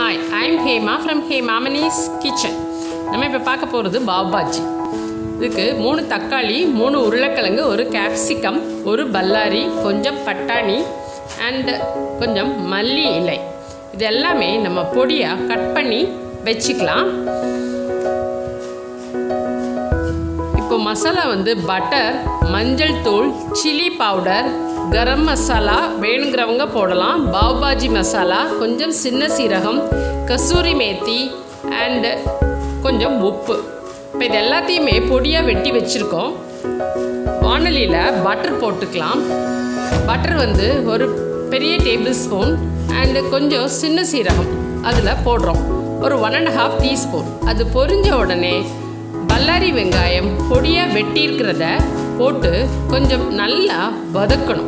hi I'm Hema from Hemamani's kitchen நம்ம இப்போ பார்க்க போகிறது பாபாஜி இதுக்கு மூணு தக்காளி மூணு உருளைக்கிழங்கு ஒரு கேப்சிகம் ஒரு பல்லாரி கொஞ்சம் பட்டாணி அண்ட் கொஞ்சம் மல்லி இலை இது எல்லாமே நம்ம பொடியாக கட் பண்ணி வச்சுக்கலாம் இப்போ மசாலா வந்து பட்டர் மஞ்சள் தூள் சில்லி பவுடர் கரம் மசாலா வேணுங்கிறவங்க போடலாம் பாவ்பாஜி மசாலா கொஞ்சம் சின்ன சீரகம் கசூரி மேத்தி அண்டு கொஞ்சம் உப்பு இப்போ இது எல்லாத்தையுமே பொடியாக வெட்டி வச்சுருக்கோம் வானலியில் பட்டர் போட்டுக்கலாம் பட்டர் வந்து ஒரு பெரிய டேபிள் ஸ்பூன் அண்டு கொஞ்சம் சின்ன சீரகம் அதில் போடுறோம் ஒரு ஒன் அண்ட் ஹாஃப் டீஸ்பூன் அது பொரிஞ்ச உடனே பல்லாரி வெங்காயம் பொடியாக வெட்டியிருக்கிறத போட்டு கொஞ்சம் நல்லா வதக்கணும்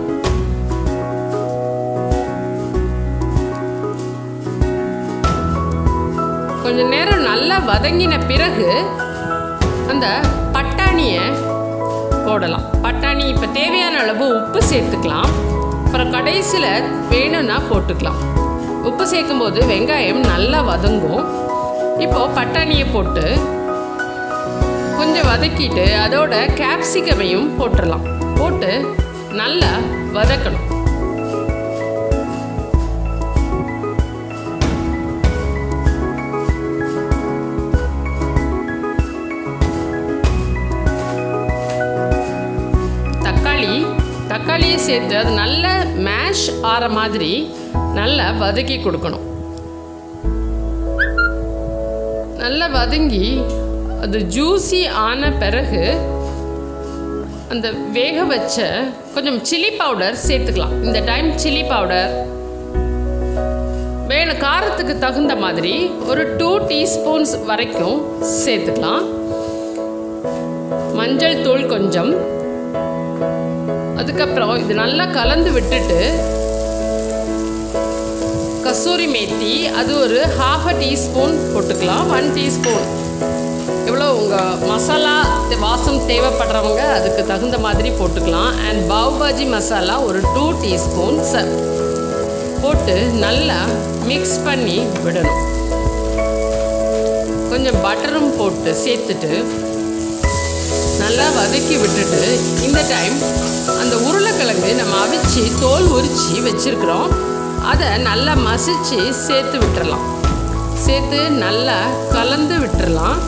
கொஞ்ச நேரம் நல்லா வதங்கின பிறகு அந்த பட்டாணியை போடலாம் பட்டாணி இப்போ தேவையான அளவு உப்பு சேர்த்துக்கலாம் அப்புறம் கடைசியில் வேணும்னா போட்டுக்கலாம் உப்பு சேர்க்கும்போது வெங்காயம் நல்லா வதங்கும் இப்போது பட்டாணியை போட்டு கொஞ்சம் வதக்கிட்டு அதோட கேப்சிகமையும் போட்டுடலாம் போட்டு நல்லா வதக்கணும் தக்காளி தக்காளியை சேர்த்து அது நல்ல மேஷ் ஆற மாதிரி நல்லா வதக்கி கொடுக்கணும் நல்லா வதங்கி அது ஜூஸி ஆன பிறகு அந்த வேக வச்ச கொஞ்சம் சில்லி பவுடர் சேர்த்துக்கலாம் இந்த டைம் சில்லி பவுடர் வேணும் காரத்துக்கு தகுந்த மாதிரி ஒரு டூ டீஸ்பூன்ஸ் வரைக்கும் சேர்த்துக்கலாம் மஞ்சள் தூள் கொஞ்சம் அதுக்கப்புறம் இது நல்லா கலந்து விட்டுட்டு கசூரி மேத்தி அது ஒரு ஹாஃப் அ டீஸ்பூன் போட்டுக்கலாம் ஒன் டீஸ்பூன் எவ்வளோ உங்கள் மசாலா வாசம் தேவைப்படுறவங்க அதுக்கு தகுந்த மாதிரி போட்டுக்கலாம் அண்ட் பாவ்பாஜி மசாலா ஒரு டூ டீஸ்பூன் ச போட்டு நல்லா மிக்ஸ் பண்ணி விடணும் கொஞ்சம் பட்டரும் போட்டு சேர்த்துட்டு நல்லா வதக்கி விட்டுட்டு இந்த டைம் அந்த உருளைக்கிழங்கு நம்ம அவிச்சு தோல் உரித்து வச்சுருக்குறோம் அதை நல்லா மசிச்சு சேர்த்து விட்டுறலாம் சேர்த்து நல்லா கலந்து விட்டுறலாம்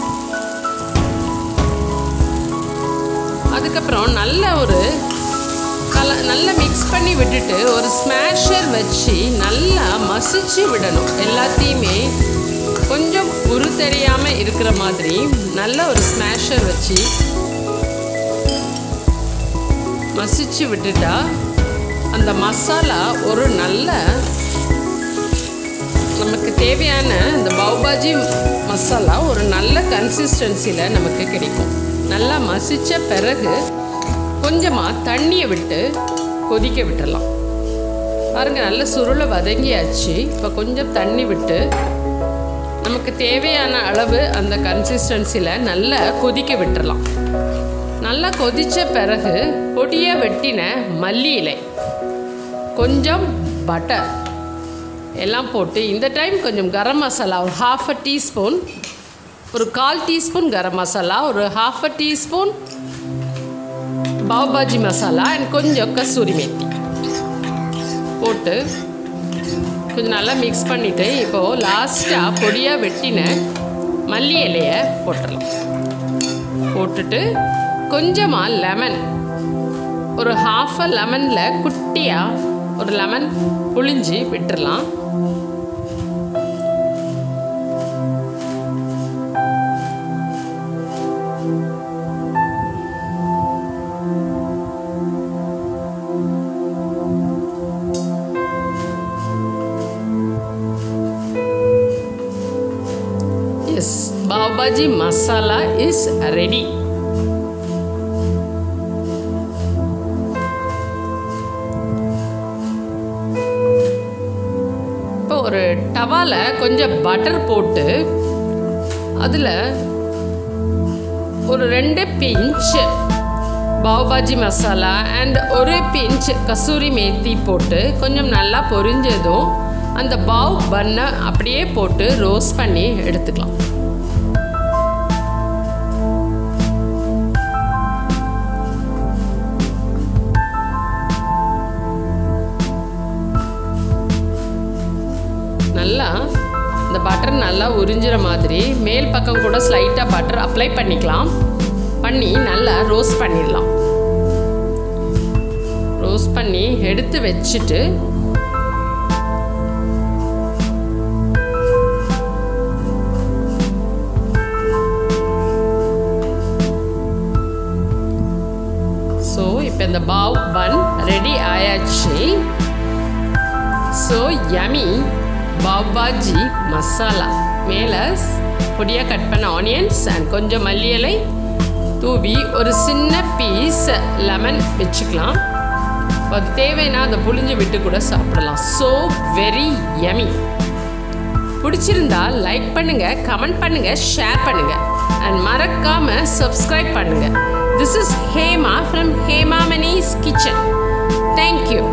அதுக்கப்புறம் நல்ல ஒரு கல நல்லா மிக்ஸ் பண்ணி விட்டுட்டு ஒரு ஸ்மாஷர் வச்சு நல்லா மசிச்சு விடணும் எல்லாத்தையுமே கொஞ்சம் உரு தெரியாமல் இருக்கிற மாதிரி நல்ல ஒரு ஸ்மாஷர் வச்சு மசிச்சு விட்டுட்டா அந்த மசாலா ஒரு நல்ல நமக்கு தேவையான இந்த பவுபாஜி மசாலா ஒரு நல்ல கன்சிஸ்டன்சியில் நமக்கு கிடைக்கும் நல்லா மசித்த பிறகு கொஞ்சமாக தண்ணியை விட்டு கொதிக்க விட்டுடலாம் பாருங்கள் நல்ல சுருளை வதங்கியாச்சு இப்போ கொஞ்சம் தண்ணி விட்டு நமக்கு தேவையான அளவு அந்த கன்சிஸ்டன்சியில் நல்லா கொதிக்க விட்டுறலாம் நல்லா கொதித்த பிறகு பொடியாக வெட்டின மல்லி இலை கொஞ்சம் பட்டர் எல்லாம் போட்டு இந்த டைம் கொஞ்சம் கரம் மசாலா ஒரு ஹாஃப் அ டீஸ்பூன் ஒரு கால் டீஸ்பூன் கரம் மசாலா ஒரு half a teaspoon pav bhaji masala and கொஞ்சம் கஸ்தூரி மேத்தி போட்டு கொஞ்சம் நல்லா மிக்ஸ் பண்ணிவிட்டு இப்போது லாஸ்ட்டாக பொடியாக வெட்டின மல்லி இலையை போட்டுடலாம் போட்டுட்டு கொஞ்சமாக லெமன் ஒரு ஹாஃப் அ லெமனில் குட்டியாக ஒரு லெமன் புளிஞ்சு விட்டுடலாம் yes pav bhaji masala is ready இப்போ ஒரு டவாவில் கொஞ்சம் பட்டர் போட்டு அதில் ஒரு ரெண்டு பிஞ்ச் பாவ்பாஜி மசாலா அண்ட் ஒரு பிஞ்ச் கசூரி மேத்தி போட்டு கொஞ்சம் நல்லா பொரிஞ்சதும் அந்த பாவ் பண்ணை அப்படியே போட்டு ரோஸ்ட் பண்ணி எடுத்துக்கலாம் நல்லா இந்த பட்டர் நல்லா உறிஞ்சிற மாதிரி மேல் பக்கம் கூட ஸ்லைட்டாக பட்டர் அப்ளை பண்ணிக்கலாம் பண்ணி நல்லா ரோஸ்ட் பண்ணிடலாம் ரோஸ்ட் பண்ணி எடுத்து வச்சுட்டு ஸோ இப்போ இந்த பாவ் பன் ரெடி ஆயாச்சு ஸோ யமி பாபாஜி மசாலா மேலே பொடியாக கட் பண்ண ஆனியன்ஸ் அண்ட் கொஞ்சம் மல்லி இலை தூவி ஒரு சின்ன பீஸ் லெமன் வச்சுக்கலாம் அது தேவைன்னா அதை புளிஞ்சு விட்டு கூட சாப்பிடலாம் ஸோ வெரி யமி பிடிச்சிருந்தா லைக் பண்ணுங்க கமெண்ட் பண்ணுங்க ஷேர் பண்ணுங்க அண்ட் மறக்காம சப்ஸ்கிரைப் பண்ணுங்க this is Hema from Hemamani's kitchen thank you